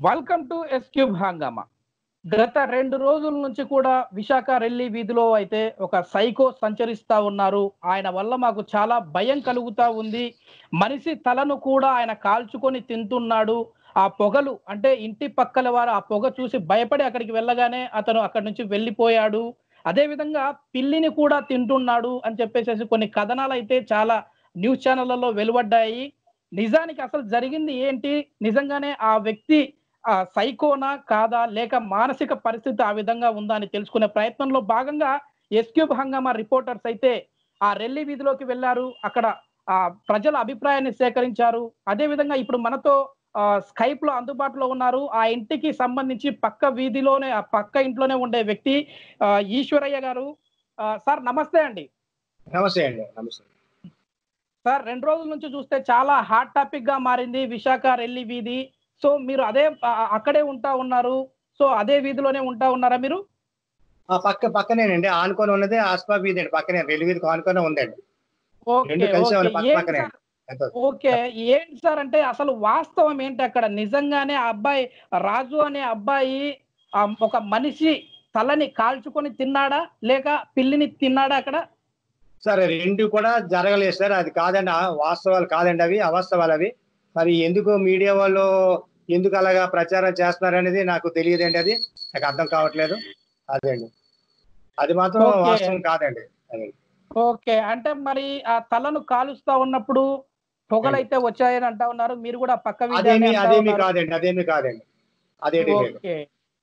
Welcome to S Cube హంగామా గత రెండు రోజుల నుంచి కూడా విశాఖ రెల్లి వీధిలో అయితే ఒక సైకో సంచరిస్తా ఉన్నారు ఆయన వల్ల మాకు చాలా భయం కలుగుతా ఉంది మనిషి తలను కూడా ఆయన కాల్చుకొని తింటున్నాడు ఆ పొగలు అంటే ఇంటి పక్కల వారు ఆ పొగ చూసి భయపడి అక్కడికి వెళ్ళగానే అతను అక్కడి నుంచి వెళ్ళిపోయాడు అదే విధంగా పిల్లిని కూడా తింటున్నాడు అని చెప్పేసి కొన్ని కథనాలు అయితే చాలా న్యూస్ ఛానళ్లలో వెలువడ్డాయి నిజానికి అసలు జరిగింది ఏంటి నిజంగానే ఆ వ్యక్తి ఆ సైకోనా కాదా లేక మానసిక పరిస్థితి ఆ విధంగా ఉందా అని తెలుసుకునే ప్రయత్నంలో భాగంగా ఎస్క్యూబ్ హంగామా రిపోర్టర్స్ అయితే ఆ రెల్లి వీధిలోకి వెళ్ళారు అక్కడ ఆ ప్రజల అభిప్రాయాన్ని సేకరించారు అదే విధంగా ఇప్పుడు మనతో ఆ స్కైప్ లో అందుబాటులో ఉన్నారు ఆ ఇంటికి సంబంధించి పక్క వీధిలోనే ఆ పక్క ఇంట్లోనే ఉండే వ్యక్తి ఆ, ఈశ్వరయ్య గారు ఆ, సార్ నమస్తే అండి నమస్తే అండి నమస్తే సార్ రెండు రోజుల నుంచి చూస్తే చాలా హాట్ టాపిక్ గా మారింది విశాఖ రెల్లి వీధి సో మీరు అదే ఆ, అక్కడే ఉంటా ఉన్నారు సో అదే వీధిలోనే ఉంటా ఉన్నారా మీరు ఆ పక్క పక్కనేనండి ఆనుకొని ఉన్నది ఆస్పా వీధి అండి పక్కనే రెల్లి వీధికి ఆనుకొని ఉందండి ఓకే రెండు కలిసే ఓకే. ఉన్నాయి పక్క ఏంటి పక్కనే. సార్? ఎంత ఓకే ఏంటి సార్ అంటే అసలు వాస్తవం ఏంటి అక్కడ నిజంగానే ఆ అబ్బాయి రాజు అనే అబ్బాయి ఆ, ఒక మనిషి తలని కాల్చుకొని తిన్నాడా లేక పిల్లిని తిన్నాడా అక్కడ సార్ రెండు కూడా జరగలేదు సార్ అది కాదండి ఆ వాస్తవాలు కాదండి అవి అవాస్తవాలు అవి మరి ఎందుకు మీడియా వాళ్ళు ఎందుకు అలాగా ప్రచారం చేస్తున్నారు అనేది నాకు తెలియదండి అది నాకు అర్థం కావట్లేదు అదండి అది మాత్రం ఓకే. వాస్తవం కాదండి అదే ఓకే అంటే మరి ఆ తలను కాలుస్తా ఉన్నప్పుడు పొగలైతే వచ్చాయని అంటా ఉన్నారు మీరు కూడా పక్క వీధి అని అదేమి అంటా అదేమి ఉన్నారు. కాదండి అదేమి కాదండి అదేమి లేదు ఓకే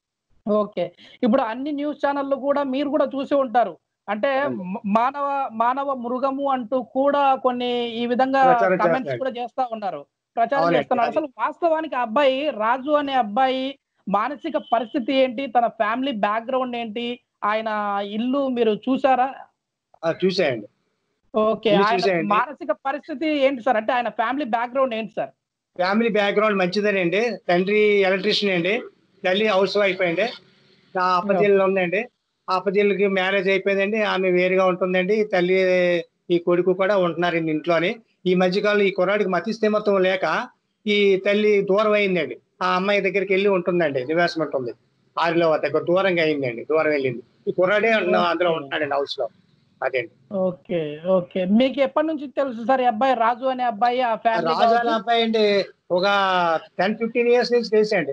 ఓకే ఇప్పుడు అన్ని న్యూస్ ఛానళ్ళు కూడా మీరు కూడా చూసి ఉంటారు అంటే అవును. మ- మానవ మానవ మృగము అంటూ కూడా కొన్ని ఈ విధంగా ప్రచారం కమెంట్స్ చేస్తున్నారు. కూడా చేస్తా ఉన్నారు ప్రచారం అవునండి, చేస్తున్నారు అది- అసలు వాస్తవానికి ఆ అబ్బాయి రాజు అనే అబ్బాయి మానసిక పరిస్థితి ఏంటి తన ఫ్యామిలీ బ్యాక్గ్రౌండ్ ఏంటి ఆయన ఇల్లు మీరు చూసారా ఆ, చూసేయండి ఓకే ఇల్లు ఆయన చూసేయండి. మానసిక పరిస్థితి ఏంటి సార్ అంటే ఆయన ఫ్యామిలీ బ్యాక్గ్రౌండ్ ఏంటి సార్ ఫ్యామిలీ బ్యాక్గ్రౌండ్ మంచిదేనండి తండ్రి ఎలక్ట్రీషియన్ అండి తల్లి హౌస్ వైఫ్ అండి నా అప్పజీల్లో ఉందండి అప్పజీలకి మ్యారేజ్ అయిపోయిందండి ఆమె వేరుగా ఉంటుందండి తల్లి ఈ కొడుకు కూడా ఉంటున్నారు ఈ ఇంట్లోని ఈ మధ్యకాలంలో ఈ కుర్రాడికి మతిస్థిమత్వం లేక ఈ తల్లి దూరం అయిందండి ఆ అమ్మాయి దగ్గరికి వెళ్ళి ఉంటుందండి నివాసం ఉంటుంది ఆరిలో దగ్గర దూరంగా అయిందండి దూరం వెళ్ళింది ఈ కుర్రాడే ఉన్న- అందులో ఉంటున్నాడండి హౌస్ లో అదేండి ఓకే ఓకే మీకు ఎప్పటి నుంచి తెలుసు సార్ ఈ అబ్బాయి రాజు అనే అబ్బాయి ఆ ఫ్యామిలీ రాజు అనే అబ్బాయి అండి ఒక టెన్ ఫిఫ్టీన్ ఇయర్స్ నుంచి తెలుసండి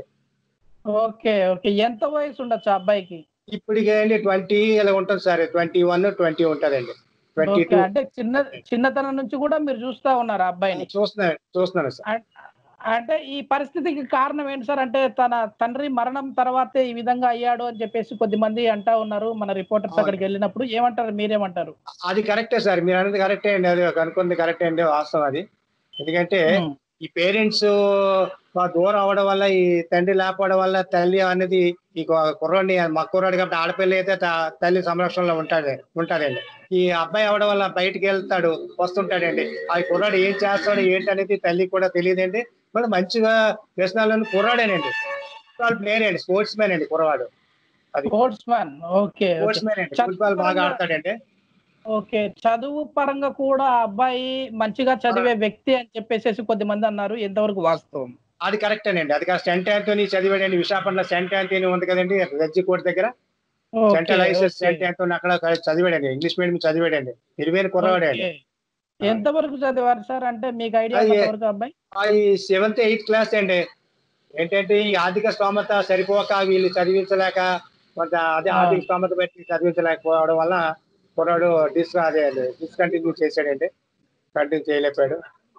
ఓకే ఓకే ఎంత వయసు ఉండొచ్చు ఆ అబ్బాయికి ఇప్పటికే అండి ట్వంటీ ఇలా ఉంటుంది సార్ ట్వంటీ వన్ ట్వంటీ ఉంటుందండి ట్వంటీ ఓకే టూ అంటే చిన్న చిన్నతనం నుంచి కూడా మీరు చూస్తా ఉన్నారు ఆ అబ్బాయిని చూస్తున్నాను చూస్తున్నాను సార్ అం- అంటే ఈ పరిస్థితికి కారణం ఏంటి సార్ అంటే తన తండ్రి మరణం తర్వాతే ఈ విధంగా అయ్యాడు అని చెప్పేసి కొద్ది మంది అంటా ఉన్నారు మన రిపోర్టర్స్ అవును. అక్కడికి వెళ్ళినప్పుడు ఏమంటారు మీరేమంటారు అది కరెక్టే సార్ మీరు అనేది కరెక్టే అండి అది అనుకుంది కరెక్టే అండి వాస్తవం అది ఎందుకంటే ఉమ్, ఈ పేరెంట్స్ దూరం అవడం వల్ల ఈ తండ్రి లేకపోవడం వల్ల తల్లి అనేది ఈ కు- కుర్రాడిని మా కుర్రాడు కాబట్టి ఆడపిల్ల అయితే త- తల్లి సంరక్షణలో ఉంటాడు ఉంటాడండి ఈ అబ్బాయి అవడం వల్ల బయటికి వెళ్తాడు వస్తుంటాడండి ఆ కుర్రాడు ఏం చేస్తాడు ఏంటి అనేది తల్లికి కూడా తెలియదండి మళ్ళీ మంచిగా వ్యసనాలను కుర్రాడేనండి ఫుట్బాల్ ప్లేయర్ అండి స్పోర్ట్స్ మ్యాన్ అండి కుర్రవాడు sportsman okay okay sportsman అండి చదువు ఫుట్బాల్ బాగా పరంగా- ఆడతాడండి ఓకే చదువు పరంగా కూడా ఆ అబ్బాయి మంచిగా చదివే వ్యక్తి అని చెప్పేసి కొద్ది మంది అన్నారు ఎంతవరకు వాస్తవం అది కరెక్ట్ అండి అది కాదు సెంట్ ఆంటోనీ చదివాడండి విశాఖపట్నంలో సెంట్ ఆంటోనీ ఉంది కదండి రజ్జికోట దగ్గర ఓకే, సెంట్రల్ హైసెస్ ఓకే. సెంట్ ఆంటోనీ అక్కడ చదివాడండి ఇంగ్లీష్ మీడియం చదివాడండి ఇరవై కుర్రవాడే అండి ఓకే. ఎంతవరకు చదివారు సార్ అంటే మీకు ఐడియా అది- ఎంతవరకు అబ్బాయి అది సెవెంత్ ఎయిత్ క్లాస్ అండి ఏంటంటే ఈ ఆర్థిక స్తోమత సరిపోక వీళ్ళు చదివించలేక కొంత అదే ఆ. ఆర్థిక స్తోమత పెట్టి చదివించలేకపోవడం వల్ల కుర్రాడు డిస్ అదే డిస్కంటిన్యూ చేశాడండి కంటిన్యూ చేయలేకపోయాడు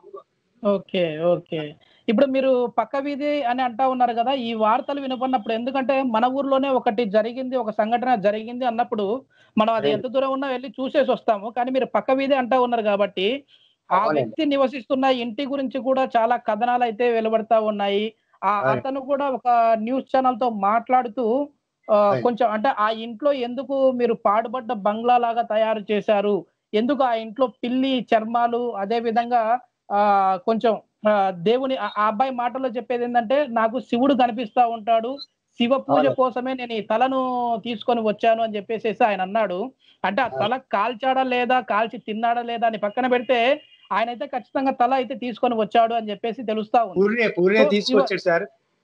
ఓకే ఓకే ఇప్పుడు మీరు పక్క వీధి అని అంటా ఉన్నారు కదా ఈ వార్తలు వినపడినప్పుడు ఎందుకంటే మన ఊర్లోనే ఒకటి జరిగింది ఒక సంఘటన జరిగింది అన్నప్పుడు మనం అది ఎంత దూరం ఉన్నా వెళ్ళి చూసేసి వస్తాము కానీ మీరు పక్క వీధి అంటా ఉన్నారు కాబట్టి ఆ అవునండి. వ్యక్తి నివసిస్తున్న ఇంటి గురించి కూడా చాలా కథనాలు అయితే వెలువడతా ఉన్నాయి ఆ అవును. అతను కూడా ఒక న్యూస్ ఛానల్ తో మాట్లాడుతూ ఆ, అవును. కొంచెం అంటే ఆ ఇంట్లో ఎందుకు మీరు పాడుబడ్డ బంగ్లా లాగా తయారు చేశారు ఎందుకు ఆ ఇంట్లో పిల్లి చర్మాలు అదే విధంగా ఆ కొంచెం ఆ, దేవుని ఆ ఆ అబ్బాయి మాటల్లో చెప్పేది ఏంటంటే నాకు శివుడు కనిపిస్తా ఉంటాడు శివ పూజ అవును. కోసమే నేను ఈ తలను తీసుకొని వచ్చాను అని చెప్పేసి ఆయన అన్నాడు అంటే ఆ తల కాల్చాడా లేదా కాల్చి తిన్నాడా లేదా అని పక్కన పెడితే ఆయన అయితే ఖచ్చితంగా తల అయితే తీసుకొని వచ్చాడు అని చెప్పేసి తెలుస్తా ఉంది పూర్ణే పూర్ణే సో, తీసుకొచ్చాడు సార్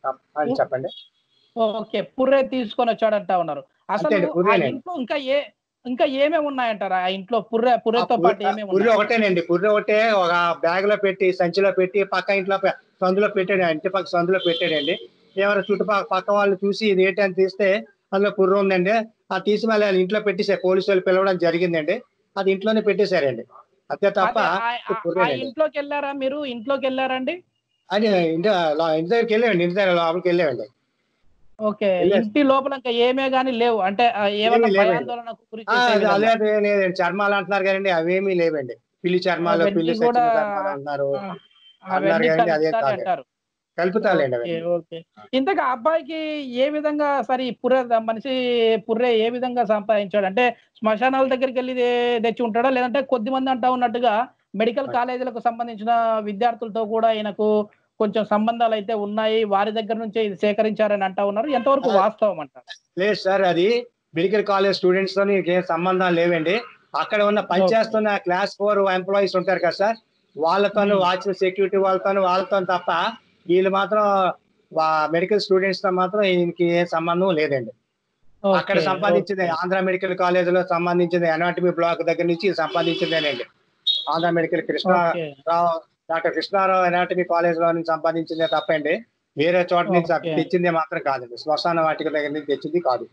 అని చెప్పండి ఓకే పుర్రే తీసుకొని వచ్చాడంటా ఉన్నారు అసలు అంతే అండి, ఆ పుర్రేనండి. ఇంట్లో ఇంకా ఏ ఇంకా ఏమేమి ఉన్నాయంటారా ఆ ఇంట్లో పుర్రె పుర్రెతో ఆ పాటు పుర్రె- ఏమేమి పుర్రె ఉన్నాయి ఒకటేనండి పుర్రె ఒకటే ఒక బ్యాగ్ లో పెట్టి సంచిలో పెట్టి పక్క ఇంట్లో పె- సందులో పెట్టాడు ఇంటి పక్క సందులో పెట్టాడండి ఎవరు చుట్టుపక్కల పక్క వాళ్ళు చూసి ఇది ఏంటి అని తీస్తే అందులో పుర్రె ఉందండి ఆ తీసి మళ్ళీ వాళ్ళ ఇంట్లో పెట్టేసారు పోలీసు వాళ్ళు పిలవడం జరిగిందండి అది ఇంట్లోనే పెట్టేశారండి అంతే తప్ప అదే, ఆ- ఆ- ఆ పుర్రేనండి. ఇంట్లోకి వెళ్ళారా మీరు ఇంట్లోకి వెళ్ళారండి అది ఇంటి లో- ఇంటి దగ్గరికి వెళ్ళామండి ఇంటి దగ్గర లోపలికి వెళ్ళామండి ఓకే వెళ్ళారు. ఇంటి లోపల ఇంకా ఏమే గానీ లేవు అంటే ఆ, ఏమన్నా ఏమీ లేవండి. భయాందోళనకు గురి ఆ, చేసే అది విధంగా? అదే లేదండి చర్మాలు అంటున్నారు కదండి అవేమీ లేవండి పిల్లి చర్మాలు అవన్నీ పిల్లి కూడా- సచ్చిన చర్మాలు అంటున్నారు ఆ, అన్నారు అవన్నీ కానీ అదే కలుపుతారు కాదు. అంటారు కలుపుతాలేండి ఓకే అవి ఓకే ఇంతకు ఆ అబ్బాయికి ఏ విధంగా సరే ఈ పుర్రె మనిషి పుర్రె ఏ విధంగా సంపాదించాడు అంటే శ్మశానాల దగ్గరికి వెళ్ళి దే- తెచ్చి ఉంటాడా లేదంటే కొద్ది మంది అంటా ఉన్నట్టుగా మెడికల్ కాలేజీలకు సంబంధించిన విద్యార్థులతో కూడా ఈయనకు కొంచెం సంబంధాలు అయితే ఉన్నాయి వారి దగ్గర నుంచే ఇది సేకరించారని అంటా ఉన్నారు ఎంతవరకు వాస్తవం అంటారు లేదు సార్ అది మెడికల్ కాలేజ్ స్టూడెంట్స్ తో ఏం సంబంధాలు లేవండి అక్కడ ఉన్న పనిచేస్తున్న క్లాస్ ఫోర్ ఎంప్లాయీస్ ఉంటారు కదా సార్ వాళ్ళతోనూ Hmm. వాచ్ సెక్యూరిటీ వాళ్ళతోనూ వాళ్ళతో తప్ప వీళ్ళు మాత్రం మెడికల్ స్టూడెంట్స్ తో మాత్రం ఈయనకి ఏ సంబంధం లేదండి అక్కడ ఓకే, సంపాదించింది ఓకే. ఆంధ్ర మెడికల్ కాలేజ్ లో సంబంధించింది ఎనాటమీ బ్లాక్ దగ్గర నుంచి ఇది సంపాదించిందేనండి Andhra medical Krishna okay. Rao doctor Krishnarao anatomy college లో నుంచి సంపాదించిందే తప్పండి వేరే చోట నుంచి ఓకే. తెచ్చిందే మాత్రం కాదండి శ్మశాన వాటిక దగ్గర నుంచి తెచ్చింది కాదు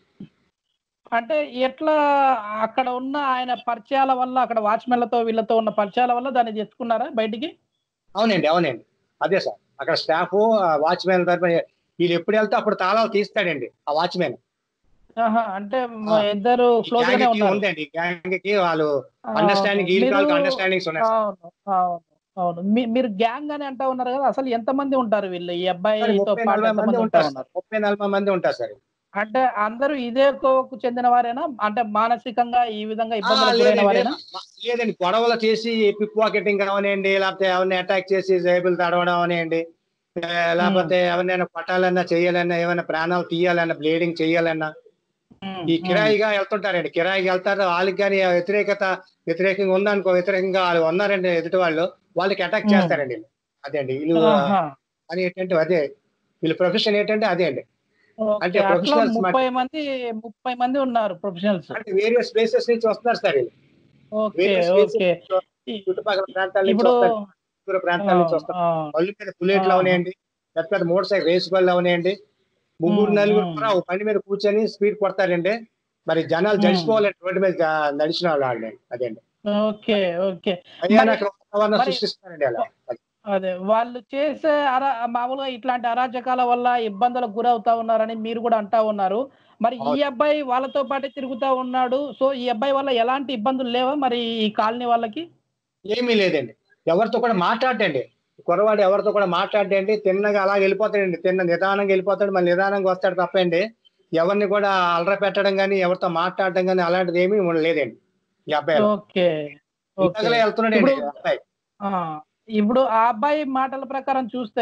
అంటే ఎట్లా అక్కడ ఉన్న ఆయన పరిచయాల వల్ల అక్కడ వాచ్మెన్లతో వీళ్ళతో ఉన్న పరిచయాల వల్ల దాన్ని తెచ్చుకున్నారా బయటికి అవునండి అవునండి అదే సార్ అక్కడ స్టాఫ్ వాచ్మెన్ తరపున వీళ్ళు ఎప్పుడు వెళ్తే అప్పుడు తాళాలు తీస్తాడండి ఆ వాచ్మెన్ ఆహా, అంటే మ- ఇద్దరు క్లోజ్ గానే ఉన్నారు ఉందండి గ్యాంగ్ కి వాళ్ళు ఆ, అండర్స్టాండింగ్ వీళ్ళ మీరు- అండర్స్టాండింగ్స్ ఉన్నాయి సార్. అవును అవును అవును మీ- మీరు గ్యాంగ్ అని అంటా ఉన్నారు కదా అసలు ఎంత మంది ఉంటారు వీళ్ళు ఈ సార్, అబ్బాయితో ముప్పై పాటు నలభై ఎంత మంది మంది ఉంటా ఉంటారు ఉన్నారు సార్. ముప్పై నలభై మంది ఉంటారు సార్ అంటే అందరూ ఇదే కోవకు చెందిన వారేనా అంటే మానసికంగా ఈ విధంగా ఆ, ఇబ్బందులకు గురైన లేదండి వారేనా లేదండి గొడవలు చేసి పిక్ పాకెటింగ్ అవనివ్వండి లేకపోతే ఎవరిని అటాక్ చేసి జైబులు తడవడం అవనివ్వండి ఆ, లేకపోతే ఎవరినైనా కొట్టాలన్నా చేయాలన్నా ఏమైనా ప్రాణాలు తీయాలన్నా బ్లీడింగ్ చేయాలన్నా ఉమ్, ఈ ఉమ్. కిరాయిగా వెళ్తుంటారండి కిరాయికి వెళ్తారు వాళ్ళకి కానీ వ్యతిరేకత వ్యతిరేకంగా ఉందనుకో వ్యతిరేకంగా వాళ్ళు ఉన్నారండి ఎదుటి వాళ్ళు వాళ్ళకి అటాక్ Hmm. చేస్తారండి వీళ్ళు. అదే అండి వీళ్ళు ఆహా. అని ఏంటంటే అదే వీళ్ళ ప్రొఫెషన్ ఏంటంటే అదే అండి ఓకే, అంటే అట్లా professionals ముప్పై మంది ముప్పై మంది ఉన్నారు ప్రొఫెషనల్స్ అంటే వేరియస్ ప్లేసెస్ నుంచి వస్తున్నారు సార్ వీళ్ళు ఓకే వేరియస్ ఓకే ప్లేసెస్ చుట్టుపక్కల ప్రాంతాల నుంచి ఇప్పుడు వస్తారు దూర ప్రాంతాల నుంచి ఆ, వస్తారు ఆ, బళ్ళు మీద బుల్లెట్లు ఆ. అవనాయండి పెద్ద పెద్ద మోటార్ సైకిల్ రేస్ బళ్ళు అవనాయండి ముగ్గురు Hmm, నలుగురు hmm. కూడా ఒక బండి మీద కూర్చొని స్పీడ్ కొడతారండి మరి జనాలు Hmm. జడిచిపోవాలంటే రోడ్డు మీద జా- నడిచిన వాళ్ళు వాళ్ళే. అదే అండి ఓకే ఓకే అయ్యా మరి- నాకు వాతావరణం మరి- సృష్టిస్తారండి అలా అది. అదే వాళ్ళు చేసే అరా మామూలుగా ఇట్లాంటి అరాచకాల వల్ల ఇబ్బందులకు గురవుతా ఉన్నారని మీరు కూడా అంటా ఉన్నారు మరి ఈ అవును. అబ్బాయి వాళ్ళతో పాటే తిరుగుతా ఉన్నాడు సో ఈ అబ్బాయి వల్ల ఎలాంటి ఇబ్బందులు లేవా మరి ఈ కాలనీ వాళ్ళకి ఏమీ లేదండి ఎవరితో కూడా మాట్లాడండి కురవాడు ఎవరితో కూడా మాట్లాడండి తిన్నగా అలా వెళ్ళిపోతాడండి తిన్న నిదానంగా వెళ్ళిపోతాడు మళ్ళీ నిదానంగా వస్తాడు తప్పండి ఎవరిని కూడా అలర పెట్టడం కానీ ఎవరితో మాట్లాడడం కానీ అలాంటిది ఏమీ లేదండి ఈ అబ్బాయి ఓకే ఓకే ఇంతకలే వెళ్తున్నాడండి ఇప్పుడు- ఈ అబ్బాయి ఆ, ఇప్పుడు ఆ అబ్బాయి మాటల ప్రకారం చూస్తే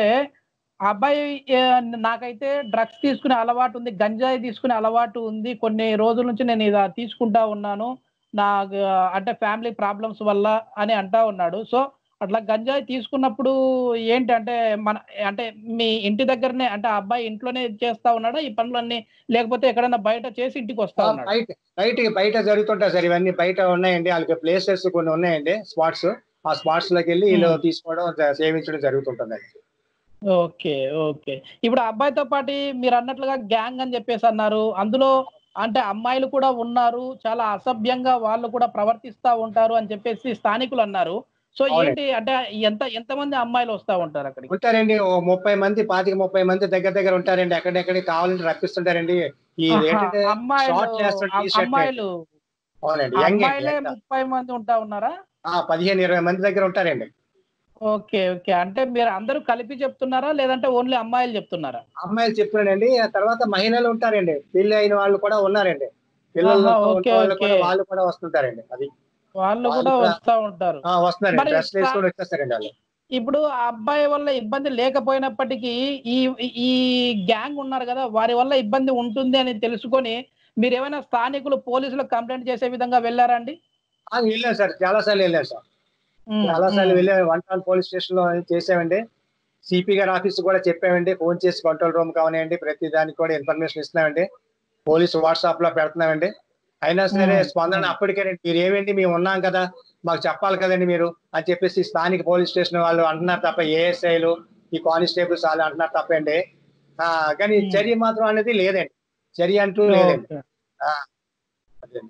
ఆ అబ్బాయి ఏ, నాకైతే డ్రగ్స్ తీసుకునే అలవాటు ఉంది గంజాయి తీసుకునే అలవాటు ఉంది కొన్ని రోజుల నుంచి నేను ఇది తీసుకుంటా ఉన్నాను నాకు అంటే ఫ్యామిలీ ప్రాబ్లమ్స్ వల్ల అని అంటా ఉన్నాడు సో అట్లా గంజాయి తీసుకున్నప్పుడు ఏంటి అంటే మన అంటే మీ ఇంటి దగ్గరనే అంటే ఆ అబ్బాయి ఇంట్లోనే చేస్తా ఉన్నాడా ఈ పనులన్నీ లేకపోతే ఎక్కడైనా బయట చేసి ఇంటికి వస్తా ఉన్నాడు బయట బయట బయట జరుగుతుంటాయి సార్ ఇవన్నీ బయట ఉన్నాయండి వాళ్ళకి ప్లేసెస్ కొన్ని ఉన్నాయండి స్పాట్స్ ఆ స్పాట్స్ లోకి వెళ్ళి వీళ్ళు Hmm. తీసుకోవడం జ- సేవించడం జరుగుతుంటుందండి ఓకే ఓకే ఇప్పుడు ఆ అబ్బాయితో పాటు మీరు అన్నట్లుగా గ్యాంగ్ అని చెప్పేసి అన్నారు అందులో అంటే అమ్మాయిలు కూడా ఉన్నారు చాలా అసభ్యంగా వాళ్ళు కూడా ప్రవర్తిస్తా ఉంటారు అని చెప్పేసి స్థానికులు అన్నారు సో అవునండి. ఏంటి అంటే ఎంత ఎంతమంది అమ్మాయిలు వస్తా ఉంటారు అక్కడికి ఉంటారండి ఓ ముప్పై మంది పాతిక ముప్పై మంది దగ్గర దగ్గర ఉంటారండి ఎక్కడెక్కడికి కావాలంటే రప్పిస్తుంటారండి ఈ ఆహా, ఏంటంటే అమ్మాయిలు షార్ట్ చేస్తాడు అమ్- టీ-షర్ట్ అమ్మాయిలు అవునండి యంగ్ అమ్మాయిలే ముప్పై మంది ఉంటా ఉన్నారా పదిహేను ఇరవై మంది దగ్గర ఉంటారండి ఓకే ఓకే అంటే మీరు అందరూ కలిపి చెప్తున్నారా లేదంటే ఓన్లీ అమ్మాయిలు చెప్తున్నారా అమ్మాయిలు చెప్తున్నానండి ఆ తర్వాత మహిళలు ఉంటారండి పెళ్లి అయిన వాళ్ళు కూడా ఉన్నారండి పిల్లలు ఆహా, ఓకే, వాళ్ళు కూడా ఓకే. వాళ్ళు కూడా వస్తుంటారండి అది వాళ్ళు వాళ్ళు కూడా కూడా- వస్తా ఉంటారు ఆ, వస్తున్నారండి మరి డ్రెస్ వేసుకొని వచ్చేస్తారండి వాళ్ళు ఇప్పుడు ఆ అబ్బాయి వల్ల ఇబ్బంది లేకపోయినప్పటికీ ఈ ఈ గ్యాంగ్ ఉన్నారు కదా వారి వల్ల ఇబ్బంది ఉంటుంది అని తెలుసుకొని మీరు ఏమైనా స్థానికులు పోలీసులకు కంప్లైంట్ చేసే విధంగా వెళ్ళారండి ఆ, వెళ్ళాను సార్ చాలా సార్లు వెళ్ళాను సార్ చాలా సార్లు వెళ్ళాను వన్ టౌన్ పోలీస్ స్టేషన్ లో చేసామండి సిపి గారి ఆఫీస్ కూడా చెప్పామండి ఫోన్ చేసి కంట్రోల్ రూమ్ కావనివ్వండి ప్రతి దానికి కూడా ఇన్ఫర్మేషన్ ఇస్తున్నామండి పోలీసు వాట్సాప్ లో పెడుతున్నామండి అయినా సరే Hmm. స్పందన అప్పటికే మీరు ఏమేంటి మేము ఉన్నాం కదా మాకు చెప్పాలి కదండి మీరు అని చెప్పేసి స్థానిక పోలీస్ స్టేషన్ వాళ్ళు అంటున్నారు తప్ప ఏఎస్ఐలు ఈ కానిస్టేబుల్స్ వాళ్ళు అంటున్నారు తప్పండి ఆ, కానీ Hmm. చర్య మాత్రం అనేది లేదండి చర్య అంటూ లేదండి ఓకే. ఆ, అదేండి.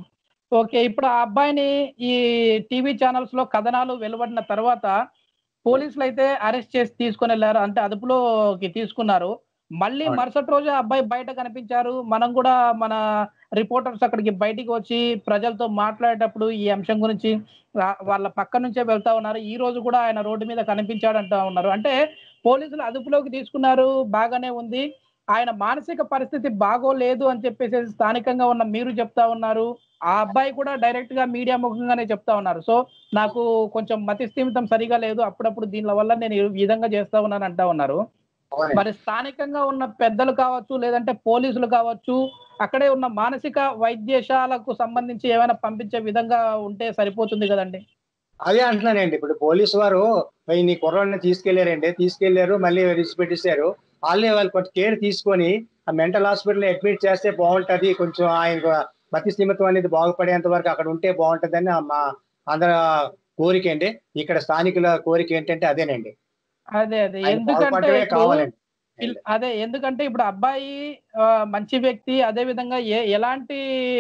ఓకే ఇప్పుడు ఆ అబ్బాయిని ఈ టీవీ ఛానల్స్ లో కథనాలు వెలువడిన తర్వాత పోలీసులు అయితే అరెస్ట్ చేసి తీసుకొని వెళ్ళారు అంటే అదుపులోకి తీసుకున్నారు మళ్ళీ అవును. మరుసటి రోజు ఆ అబ్బాయి బయట కనిపించారు మనం కూడా మన రిపోర్టర్స్ అక్కడికి బయటికి వచ్చి ప్రజలతో మాట్లాడేటప్పుడు ఈ అంశం గురించి వా- వాళ్ళ పక్క నుంచే వెళ్తా ఉన్నారు ఈ రోజు కూడా ఆయన రోడ్డు మీద కనిపించాడు అంటా ఉన్నారు అంటే పోలీసులు అదుపులోకి తీసుకున్నారు బాగానే ఉంది ఆయన మానసిక పరిస్థితి బాగోలేదు అని చెప్పేసి స్థానికంగా ఉన్న మీరు చెప్తా ఉన్నారు ఆ అబ్బాయి కూడా డైరెక్ట్ గా మీడియా ముఖంగానే చెప్తా ఉన్నారు సో నాకు కొంచెం మతి స్థిమితం సరిగా లేదు అప్పుడప్పుడు దీనిల వల్ల నేను ఈ విధంగా చేస్తా ఉన్నాను అంటా ఉన్నారు అవునండి. మరి స్థానికంగా ఉన్న పెద్దలు కావచ్చు లేదంటే పోలీసులు కావచ్చు అక్కడే ఉన్న మానసిక వైద్యశాలకు సంబంధించి ఏమైనా పంపించే విధంగా ఉంటే సరిపోతుంది కదండి అదే అంటున్నానండి ఇప్పుడు పోలీసు వారు "ఓయ్, నీ కుర్రాడిని తీసుకెళ్లారండి తీసుకెళ్లారు మళ్ళీ విడిచిపెట్టేశారు వాళ్ళే వాళ్ళు కొంచెం కేర్ తీసుకొని ఆ మెంటల్ హాస్పిటల్ అడ్మిట్ చేస్తే బాగుంటది కొంచెం ఆయన మతి స్థిమితం అనేది బాగుపడేంత వరకు అక్కడ ఉంటే బాగుంటదని మా అందరి కోరిక అండి ఇక్కడ స్థానికుల కోరిక ఏంటంటే అదేనండి అదే అదే ఆయన ఎందుకంటే బాగుపడమే ఇప్పుడు కావాలండి పిల్- అదే ఎందుకంటే ఇప్పుడు అబ్బాయి ఆ, మంచి వ్యక్తి అదే విధంగా ఏ ఎలాంటి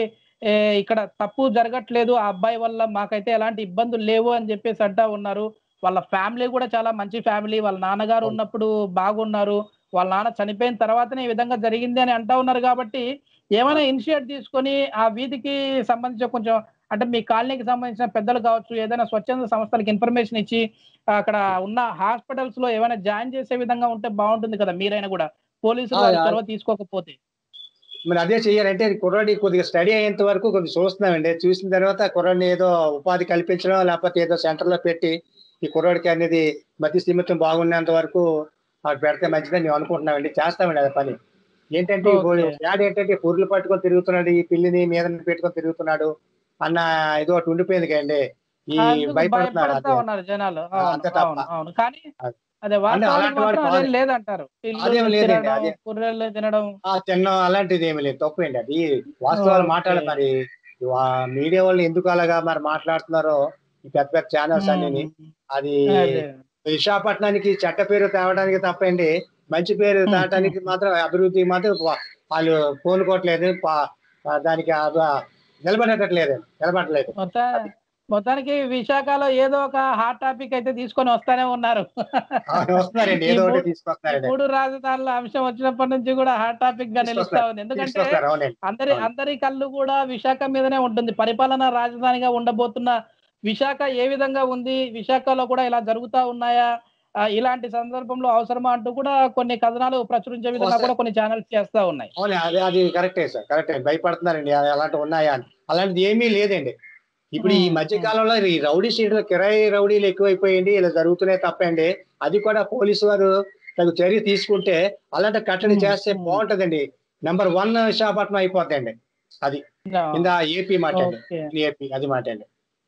ఏ, ఇక్కడ తప్పు జరగట్లేదు ఆ అబ్బాయి వల్ల మాకైతే ఎలాంటి ఇబ్బందులు లేవు అని చెప్పేసి అంటా ఉన్నారు వాళ్ళ ఫ్యామిలీ కూడా చాలా మంచి ఫ్యామిలీ వాళ్ళ నాన్నగారు అవును. ఉన్నప్పుడు బాగున్నారు వాళ్ళ నాన్న చనిపోయిన తర్వాతనే ఈ విధంగా జరిగింది అని అంటా ఉన్నారు కాబట్టి ఏమైనా ఇనిషియేట్ తీసుకొని ఆ వీధికి సంబంధించిన కొంచెం అంటే మీ కాలనీకి సంబంధించిన పెద్దలు కావచ్చు ఏదైనా స్వచ్ఛంద సంస్థలకు ఇన్ఫర్మేషన్ ఇచ్చి అక్కడ ఉన్న హాస్పిటల్స్ లో ఏమైనా జాయిన్ చేసే విధంగా ఉంటే బాగుంటుంది కదా మీరైనా కూడా పోలీసులు ఆ, వారి ఆ. చొరవ తీసుకోకపోతే మరి అదే చెయ్యాలంటే కుర్రాడి కొద్దిగా స్టడీ అయ్యేంత వరకు కొద్దిగా చూస్తున్నామండి చూసిన తర్వాత కుర్రాడిని ఏదో ఉపాధి కల్పించడం లేకపోతే ఏదో సెంటర్ లో పెట్టి ఈ కుర్రాడికి అనేది మతి స్థిమితం బాగున్నంత వరకు అది పెడితే మంచిదని మేము అనుకుంటున్నామండి చేస్తామండి అది పని ఏంటంటే Okay. డాడ్ ఏంటంటే పుర్లు పట్టుకొని తిరుగుతున్నాడు ఈ పిల్లిని మీద పెట్టుకొని తిరుగుతున్నాడు అన్న ఇది ఒకటి ఉండిపోయింది కదండి ఈ అందుకు భయపడుతున్నాడు భయపడతా అదే. ఉన్నారు జనాలు ఆ, అవును అంతే తప్ప. అవును అవును కానీ అది. అదే వాస్తవానికి అలాంటి వాడు మాత్రం అదేం కాదు. లేదంటారు పిల్లులు అదేం లేదండి, తినడం అదే. కుర్రెళ్ళు తినడం ఆ చిన్న అలాంటిది ఏమి లేదు తప్పు ఏంటి అది వాస్తవాలు Okay. మాట్లాడాలి మరి వా- మీడియా వాళ్ళు ఎందుకు అలాగా మరి మాట్లాడుతున్నారో ఈ పెద్ద పెద్ద ఛానల్స్ అన్ని ఉమ్, అది అదే. విశాఖపట్నానికి చెడ్డ పేరు తేవడానికి తప్పండి మంచి పేరు Hmm. తేవడానికి మాత్రం అభివృద్ధి మాత్రం వా- వాళ్ళు కోలుకోవట్లేదు పా- ఆ దానికి అద- నిలబడేటట్లేదు నిలబడట్లేదు మొత్తం మొత్తానికి విశాఖలో ఏదో ఒక హాట్ టాపిక్ అయితే తీసుకొని వస్తానే ఉన్నారు ఆ, వస్తున్నారండి ఈ ఏదో ఒకటి మూడు- ఈ తీసుకొస్తున్నారండి మూడు రాజధానుల అంశం వచ్చినప్పటి నుంచి కూడా హాట్ టాపిక్ గా నిలుస్తా ఉంది ఎందుకంటే తీసుకొస్తారు అవునండి అందరి అవును. అందరి కళ్ళు కూడా విశాఖ మీదనే ఉంటుంది పరిపాలనా రాజధానిగా ఉండబోతున్న విశాఖ ఏ విధంగా ఉంది విశాఖలో కూడా ఇలా జరుగుతా ఉన్నాయా ఆ, ఇలాంటి సందర్భంలో అవసరమా అంటూ కూడా కొన్ని కథనాలు ప్రచురించే విధంగా వస్తాయి. కూడా కొన్ని ఛానల్స్ చేస్తా ఉన్నాయి అవును అది అది కరెక్టే సార్ కరెక్టే భయపడుతున్నారండి అ- అలాంటివి ఉన్నాయా అని అలాంటిది ఏమీ లేదండి ఇప్పుడు ఈ Hmm. మధ్య కాలంలో ఈ రౌడీ షీట్లు కిరాయి రౌడీలు ఎక్కువైపోయింది ఇలా జరుగుతున్నాయి తప్పండి అది కూడా పోలీసు వారు తగు చర్య తీసుకుంటే అలాంటి కట్టడి Hmm. చేస్తే Hmm. బాగుంటదండి నెంబర్ వన్ విశాఖపట్నం అయిపోతాయండి అది కింద ఏపీ మాట అండి ఓకే ఏపీ అది మాట అండి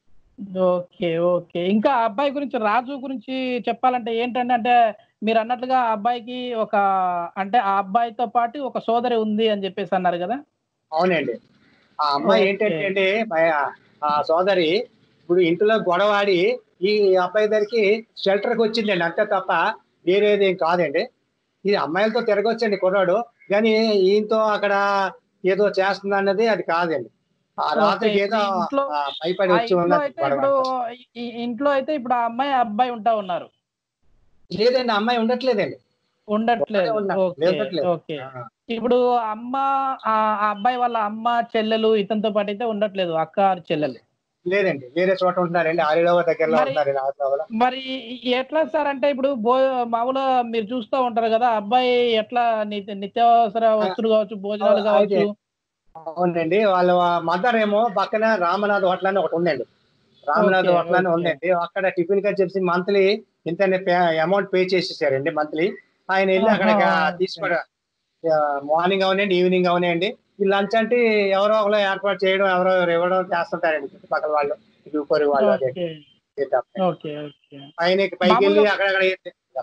ఓకే ఓకే ఇంకా ఆ అబ్బాయి గురించి రాజు గురించి చెప్పాలంటే ఏంటంటే అంటే మీరు అన్నట్లుగా ఆ అబ్బాయికి ఒక అంటే ఆ అబ్బాయితో పాటు ఒక సోదరి ఉంది అని చెప్పేసి అన్నారు కదా అవునండి ఆ అమ్మాయి Okay. ఏంటంటే అండి మా- ఆ సోదరి ఇప్పుడు ఇంట్లో గొడవాడి ఈ అబ్బాయి దగ్గరికి షెల్టర్కి వచ్చిందండి అంతే తప్ప వేరేది ఏం కాదండి ఇది అమ్మాయిలతో తిరగొచ్చండి కుర్రాడు కానీ ఈయనతో అక్కడ ఏదో చేస్తుంది అన్నది అది కాదండి ఆ రాత్రికి ఏదో ఇంట్లో- ఆ, భయపడి ఆ వచ్చి ఇంట్లో ఉన్నది అయితే గొడవ ఇప్పుడు ఈ- ఈ ఇంట్లో అయితే ఇప్పుడు ఆ అమ్మాయి ఆ అబ్బాయి ఉంటా ఉన్నారు లేదండి ఆ అమ్మాయి ఉండట్లేదండి ఉండట్లేదు ఒక్కడే ఉన్నా- ఓకే ఉండట్లేదు. ఓకే ఆ, ఇప్పుడు అమ్మ ఆ ఆ అబ్బాయి వాళ్ళ అమ్మ చెల్లెలు ఇతనితో పాటు అయితే ఉండట్లేదు అక్క చెల్లెలు లేదండి వేరే చోట ఉంటున్నారండి ఆరిడవ దగ్గరలో మరి- ఉంటున్నారండి ఆరిడవలో మరి ఎట్లా సార్ అంటే ఇప్పుడు బో మామూలుగా మీరు చూస్తూ ఉంటారు కదా అబ్బాయి ఎట్లా నిత్య నిత్యావసర వస్తువులు కావచ్చు భోజనాలు ఆ, కావచ్చు అయితే- అవునండి వాళ్ళ మదర్ ఏమో పక్కన రామనాథ్ హోటల్ అని ఒకటి ఉందండి రామనాథ్ Okay, హోటల్ అని okay. ఉందండి అక్కడ టిఫిన్ గా చెప్పి మంత్లీ ఇంత అమౌంట్ పే చేసేసారండి మంత్లీ ఆయన వెళ్ళి ఆహా, అక్కడ okay. తీసుకోవడం మార్నింగ్ అవునండి ఈవినింగ్ అవునండి ఈ లంచ్ అంటే ఎవరో ఒకరు ఏర్పాటు చేయడం ఎవరో ఎవరు ఇవ్వడం చేస్తుంటారండి చుట్టుపక్కల వాళ్ళు ఇటు పొరుగు వాళ్ళు అదే ఓకే ఇది తప్ప. ఓకే ఓకే పైన పైకి వెళ్ళి మామూలుగా- అక్కడక్కడ చెప్పండి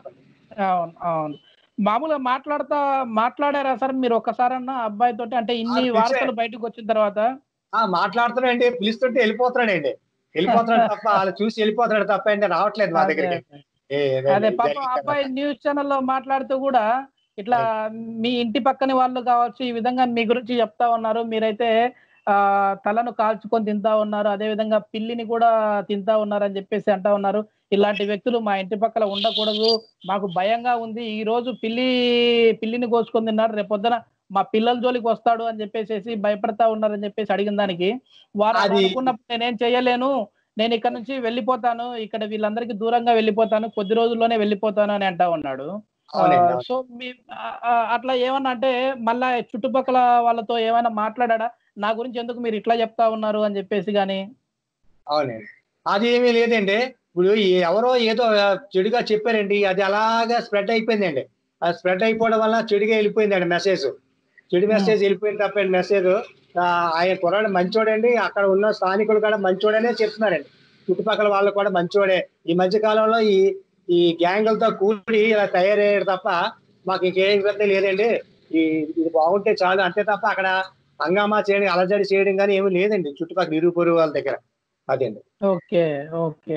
అవును అవును మామూలుగా మాట్లాడతా మాట్లాడారా సార్ మీరు ఒక్కసారన్నా అబ్బాయి తోటి అంటే ఇన్ని పిలిచే- వార్తలు బయటకు వచ్చిన తర్వాత ఆ మాట్లాడుతున్నాడండి పిలుస్తుంటే వెళ్ళిపోతున్నాడండి వెళ్ళిపోతున్నాడు తప్ప వాళ్ళు చూసి వెళ్ళిపోతున్నాడు తప్ప అంటే రావట్లేదు మా అదే, దగ్గరికి అదే. ఏ, ఏ, అదే ఏ, పాపం జరిగింది అబ్బాయి అన్నమాట. న్యూస్ ఛానల్లో మాట్లాడుతూ కూడా ఇట్లా మీ ఇంటి పక్కన వాళ్ళు కావచ్చు ఈ విధంగా మీ గురించి చెప్తా ఉన్నారు మీరైతే ఆ తలను కాల్చుకొని తింటా ఉన్నారు అదే విధంగా పిల్లిని కూడా తింటా ఉన్నారు అని చెప్పేసి అంటా ఉన్నారు ఇలాంటి వ్యక్తులు మా ఇంటి పక్కల ఉండకూడదు మాకు భయంగా ఉంది ఈ రోజు పిల్లి పిల్లిని కోసుకొని తిన్నారు రేపొద్దున మా పిల్లల జోలికి వస్తాడు అని చెప్పేసి భయపడతా ఉన్నారని చెప్పేసి అడిగిన దానికి వారు అలా అది- అనుకున్నప్పుడు నేనేం చేయలేను నేను ఇక్కడ నుంచి వెళ్ళిపోతాను ఇక్కడ వీళ్ళందరికీ దూరంగా వెళ్ళిపోతాను కొద్ది రోజుల్లోనే వెళ్ళిపోతాను అని అంటా ఉన్నాడు అవునండి ఆ, సో మీ ఆ, ఆ, అట్లా ఏమన్నా అంటే మళ్ళా చుట్టుపక్కల వాళ్ళతో ఏమైనా మాట్లాడా నా గురించి ఎందుకు మీరు ఇట్లా చెప్తా ఉన్నారు అని చెప్పేసి గాని అవునండి అది ఏమీ లేదండి ఇప్పుడు ఈ ఎవరో ఏదో చెడుగా చెప్పారండి అది అలాగా స్ప్రెడ్ అయిపోయిందండి అది స్ప్రెడ్ అయిపోవడం వల్ల చెడుగా వెళ్ళిపోయిందండి మెసేజ్ చెడు మెసేజ్ వెళ్ళిపోయింది తప్ప మెసేజ్ ఆయన కుర్రాడు మంచోడండి అక్కడ ఉన్న స్థానికులు కూడా మంచోడనే చెప్తున్నారండి చుట్టుపక్కల వాళ్ళు కూడా మంచోడే ఈ మధ్య కాలంలో ఈ ఈ గ్యాంగులతో కూడి ఇలా తయారయ్యారు తప్ప మాకు ఇంకేం ఇబ్బంది లేదండి ఈ ఇది బాగుంటే చాలు అంతే తప్ప అక్కడ హంగామా చేయడం అలజడి చేయడం కానీ ఏమీ లేదండి చుట్టుపక్కల ఇరుగు పొరుగు వాళ్ళ దగ్గర అదేండి ఓకే ఓకే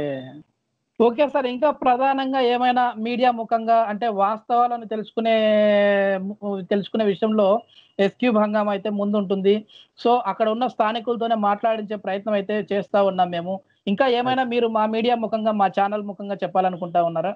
ఓకే సార్ ఇంకా ప్రధానంగా ఏమైనా మీడియా ముఖంగా అంటే వాస్తవాలను తెలుసుకునే తెలుసుకునే విషయంలో ఎస్క్యూ హంగామా అయితే ముందుంటుంది సో అక్కడ ఉన్న స్థానికులతోనే మాట్లాడించే ప్రయత్నం అయితే చేస్తా ఉన్నాం మేము ఇంకా ఏమైనా మీరు మా మీడియా ముఖంగా మా ఛానల్ ముఖంగా చెప్పాలనుకుంటా ఉన్నారా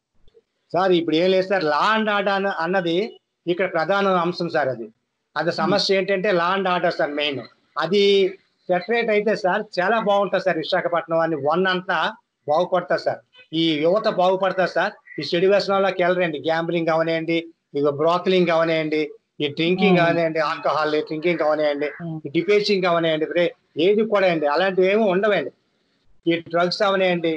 సార్ ఇప్పుడు ఏం లేదు సార్ లా అండ్ ఆర్డర్ అన్నది ఇక్కడ ప్రధాన అంశం సార్ అది అది సమస్య ఏంటంటే law and order sir main అది సెపరేట్ అయితే సార్ చాలా బాగుంటుంది సార్ విశాఖపట్నం అని వన్ అంతా బాగుపడతారు సార్ ఈ యువత బాగుపడతారు సార్ ఈ చెడు వ్యసనంలోకి వెళ్ళరండి గ్యాంబ్లింగ్ అవనేయండి ఇక బ్రోకలింగ్ అవనేయండి ఈ డ్రింకింగ్ Hmm. అవనేయండి ఆల్కహాల్ డ్రింకింగ్ అవనేయండి Hmm. ఈ డిపేచింగ్ అవనేయండి బ్రే- ఏది కూడా అండి అలాంటివి ఏమి ఉండవండి ఈ డ్రగ్స్ అవనేయండి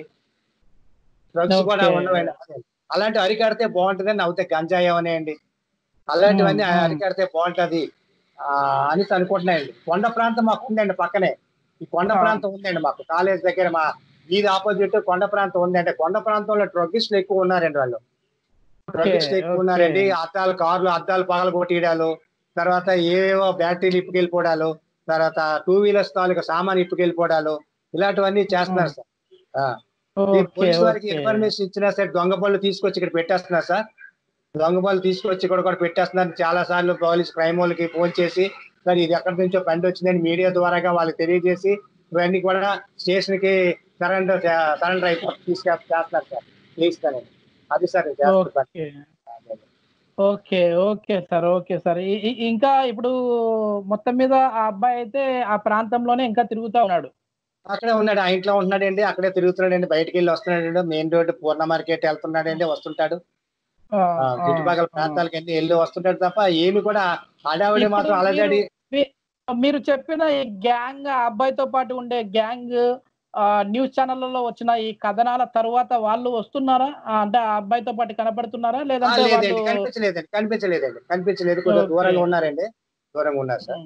డ్రగ్స్ కూడా Okay. ఉండవండి అలాంటి అరికడితే బాగుంటుందని అవుతే గంజాయి అవనేయండి అలాంటివన్నీ Hmm, hmm. అరికడితే బాగుంటది ఆ, అనేసి అనుకుంటున్నాయండి కొండ ప్రాంతం మాకు ఉందండి పక్కనే ఈ కొండ Ah. ప్రాంతం ఉందండి మాకు కాలేజ్ దగ్గర మా వీధి ఆపోజిట్ కొండ ప్రాంతం ఉంది అంటే కొండ ప్రాంతంలో డ్రగ్గిస్టులు ఎక్కువ ఉన్నారండి వాళ్ళు డ్రగ్గిస్టులు ఎక్కువ okay. ఉన్నారండి అద్దాలు కార్లు అద్దాలు పగల కొట్టియడాలు తర్వాత ఏవేవో బ్యాటరీలు ఇప్పుకెళ్ళిపోవడాలు తర్వాత టూ వీలర్స్ తాలూకా సామాన్ ఇప్పుకెళ్ళిపోవడాలు ఇలాంటివన్నీ చేస్తున్నారు సార్ ఆ. ఈ ఓకే పోలీసు వారికి ఓకే ఇన్ఫర్మేషన్ ఇచ్చినా సరే దొంగ బళ్ళు తీసుకొచ్చి ఇక్కడ పెట్టేస్తున్నారు సార్ దొంగ బళ్ళు తీసుకొచ్చి ఇక్కడ కూడా పెట్టేస్తున్నారు చాలా సార్లు పోలీస్ క్రైమ్ వాళ్ళకి ఫోన్ చేసి సార్ ఇది ఎక్కడి నుంచో బండి వచ్చిందని మీడియా ద్వారాగా వాళ్ళకి తెలియజేసి ఇవన్నీ కూడా స్టేషన్ కి సరెండర్ సరెండర్ అయిపోయి తీసుకె చేస్తున్నారు సార్ తీస్తానండి అది సార్ చేస్తున్న పని. Okay okay okay sir okay sir ఇ- ఇ- ఇంకా ఇప్పుడు మొత్తం మీద ఆ అబ్బాయి అయితే ఆ ప్రాంతంలోనే ఇంకా తిరుగుతా ఉన్నాడు అక్కడే ఉన్నాడు ఆ ఇంట్లో ఉంటున్నాడండి అక్కడే తిరుగుతున్నాడండి బయటికి వెళ్ళి వస్తున్నాడండి మెయిన్ రోడ్డు పూర్ణ మార్కెట్ వెళ్తున్నాడండి వస్తుంటాడు ఆ, ఆ, ఆ, చుట్టుపక్కల ఆ. ప్రాంతాలకి వెళ్ళి వెళ్ళి వస్తుంటాడు తప్ప ఏమి కూడా హడావిడి ఇప్పుడు మాత్రం అలజడి మీరు- మీ- మీరు చెప్పిన ఈ గ్యాంగ్ ఆ అబ్బాయితో పాటు ఉండే గ్యాంగ్ ఆ, న్యూస్ ఛానళ్లలో వచ్చిన ఈ కథనాల తర్వాత వాళ్ళు వస్తున్నారా ఆ, అంటే ఆ అబ్బాయితో పాటు కనపడుతున్నారా ఆ, లేదంటే లేదండి వాళ్ళు కనిపించలేదండి కనిపించలేదండి కనిపించలేదు కొద్దిగా ఓకే. దూరంగా ఉన్నారండి దూరంగా ఉన్నారు sir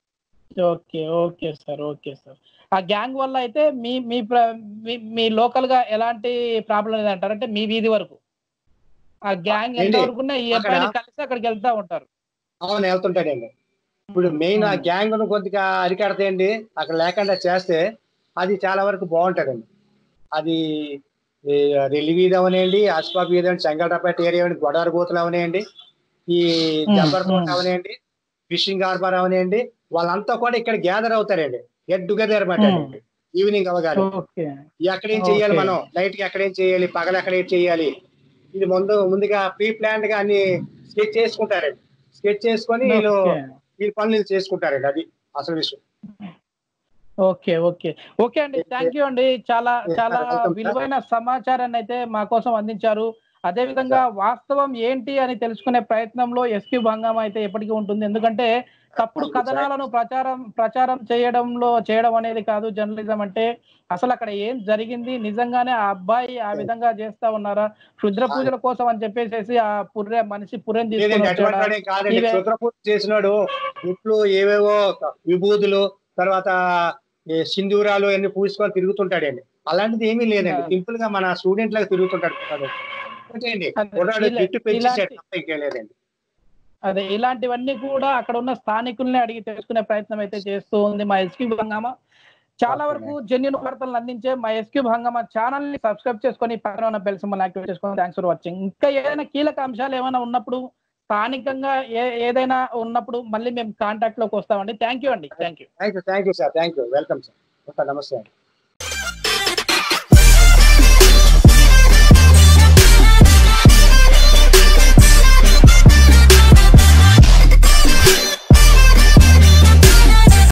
okay okay sir okay sir ఆ గ్యాంగ్ వల్ల అయితే మీ మీ ప్ర- మీ- మీ లోకల్ గా ఎలాంటి ప్రాబ్లం లేదంటారు అంటే మీ వీధి వరకు ఆ గ్యాంగ్ ఎంత ఏంటి? వరకు ఉన్నా ఈ అక్కడ- అబ్బాయిని కలిసి అక్కడికి వెళ్తా ఉంటారు అవును వెళ్తుంటాడండి ఇప్పుడు మెయిన్ ఆ ఉమ్. గ్యాంగ్ ను కొద్దిగా అరికడతాయండి అక్కడ లేకుండా చేస్తే అది చాలా వరకు బాగుంటదండి అది ఈ రెల్లి వీధి అవనేయండి ఆస్పాక్ వీధి అవని చెంగల్రాపేట ఏరియా అవని గొడారు గోతులు అవనేయండి ఈ ఉమ్, జబ్బర్కోట ఉమ్. అవనేయండి ఫిషింగ్ హార్బర్ అవనేయండి వాళ్ళంతా కూడా ఇక్కడ గ్యాదర్ అవుతారండి గెట్ టుగెదర్ అనమాట ఉమ్. ఈవినింగ్ అవగానే ఓకే ఎక్కడేం చేయాలి ఓకే. మనం నైట్ కి ఎక్కడేం చేయాలి పగలు ఎక్కడేం చేయాలి ఇది ముందు ముందుగా ప్రీ ప్లాన్డ్ గా అన్ని స్కెచ్ చేసుకుంటారండి స్కెచ్ చేసుకొని వీళ్ళు ఓకే. వీళ్ళ పనులు వీళ్ళు చేసుకుంటారండి అది అసలు విషయం ఓకే ఓకే ఓకే అండి థ్యాంక్ యూ అండి చాలా చాలా welcome, sir. విలువైన సమాచారాన్ని అయితే మా కోసం అందించారు అదే విధంగా వాస్తవం ఏంటి అని తెలుసుకునే ప్రయత్నంలో ఎస్పీ భంగం అయితే ఎప్పటికీ ఉంటుంది ఎందుకంటే తప్పుడు Thank you, sir. కథనాలను ప్రచారం ప్రచారం చేయడంలో చేయడం అనేది కాదు జర్నలిజం అంటే అసలు అక్కడ ఏం జరిగింది నిజంగానే ఆ అబ్బాయి ఆ విధంగా చేస్తా ఉన్నారా క్షుద్ర పూజల కోసం అని చెప్పేసి ఆ పుర్రె మనిషి పుర్రెని తీసుకొని లేదండి వచ్చాడా అటువంటి వాడే కాదండి ఇవే- క్షుద్రపూజ చేసినాడు ఇంట్లో ఏవేవో విభూతులు తర్వాత ఈ సింధూరాలు అన్ని పూసుకొని తిరుగుతుంటాడండి అలాంటిది ఏమీ లేదండి Yeah. సింపుల్ గా మన స్టూడెంట్ లాగా తిరుగుతుంటాడు అండి అదే, కుర్రాడు ఇలా- జుట్టు పెంచేసాడు ఇలాంటి- తప్ప ఇంకేం లేదండి అదే ఇలాంటివన్నీ కూడా అక్కడ ఉన్న స్థానికుల్ని అడిగి తెలుసుకునే ప్రయత్నం అయితే చేస్తూ ఉంది మా ఎస్క్యూ హంగామా చాలా ఓకే. వరకు జెన్యున్ వార్తలను అందించే మా ఎస్క్యూ హంగామా ఛానల్ ని సబ్స్క్రైబ్ చేసుకొని పక్కన ఉన్న బెల్ సింబల్ యాక్టివేట్ చేసుకొని థ్యాంక్స్ ఫర్ వాచింగ్ ఇంకా ఏదైనా కీలక అంశాలు ఏమైనా ఉన్నప్పుడు స్థానికంగా ఏ ఏదైనా ఉన్నప్పుడు మళ్ళీ మేము కాంటాక్ట్ లోకి వస్తామండి థ్యాంక్ యూ అండి thank you thank you thank you sir thank you welcome sir okay నమస్తే అండి